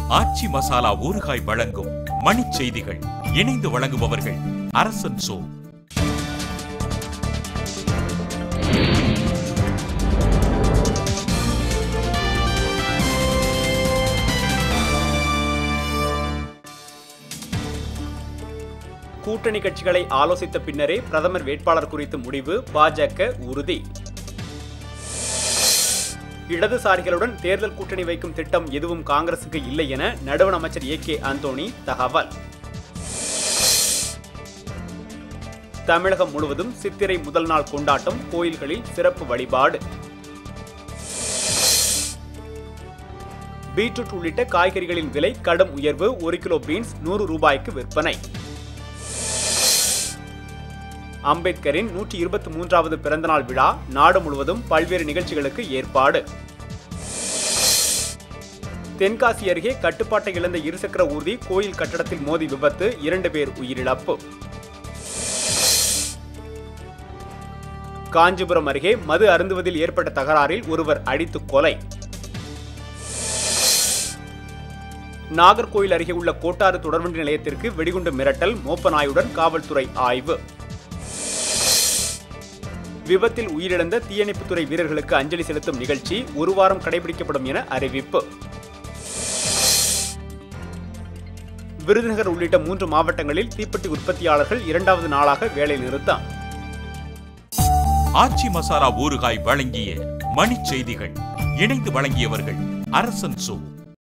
ஆச்சி மசாலா ஊறுகாய் வழங்கும் மணிச் செய்திகள் இணைந்து வழங்குபவர்கள் அரசன் சோ கூட்டணி கட்சிகளை ஆலோசித்த பின்னரே பிரதமர் வேட்பாளர் குறித்து முடிவு பாஜக உறுதி இடதுசாரிகளுடன் தேர்தல் கூட்டணி வைக்கும் திட்டம் எதுவும் காங்கிரசுக்கு இல்லை என நடுவண் அமைச்சர் ஏ கே அந்தோணி தகவல் தமிழகம் முழுவதும் சித்திரை முதல் நாள் கொண்டாட்டம் கோயில்களில் சிறப்பு வழிபாடு பீட்ரூட் உள்ளிட்ட காய்கறிகளின் விலை கடும் உயர்வு ஒரு கிலோ பீன்ஸ் நூறு ரூபாய்க்கு விற்பனை அம்பேத்கரின் நூற்றி இருபத்தி மூன்றாவது பிறந்தநாள் விழா நாடு முழுவதும் பல்வேறு நிகழ்ச்சிகளுக்கு ஏற்பாடு தென்காசி அருகே கட்டுப்பாட்டை இழந்த இருசக்கர ஊர்தி கோயில் கட்டடத்தில் மோதி விபத்து இரண்டு பேர் உயிரிழப்பு காஞ்சிபுரம் அருகே மது அருந்துவதில் ஏற்பட்ட தகராறில் ஒருவர் அடித்து கொலை நாகர்கோயில் அருகே உள்ள கோட்டாறு தொடர்வண்டி நிலையத்திற்கு வெடிகுண்டு மிரட்டல் மோப்பநாயுடன் காவல்துறை ஆய்வு விபத்தில் உயிரிழந்த தீயணைப்புத்துறை வீரர்களுக்கு அஞ்சலி செலுத்தும் நிகழ்ச்சி ஒரு வாரம் கடைபிடிக்கப்படும் என அறிவிப்பு விருதுநகர் உள்ளிட்ட மூன்று மாவட்டங்களில் தீப்பெட்டி உற்பத்தியாளர்கள் இரண்டாவது நாளாக வேலை நிறுத்தம் ஆச்சி மசாலா ஊறுகாய் வழங்கிய மணிச் செய்திகள் இணைந்து வழங்கியவர்கள் அரசன் சோ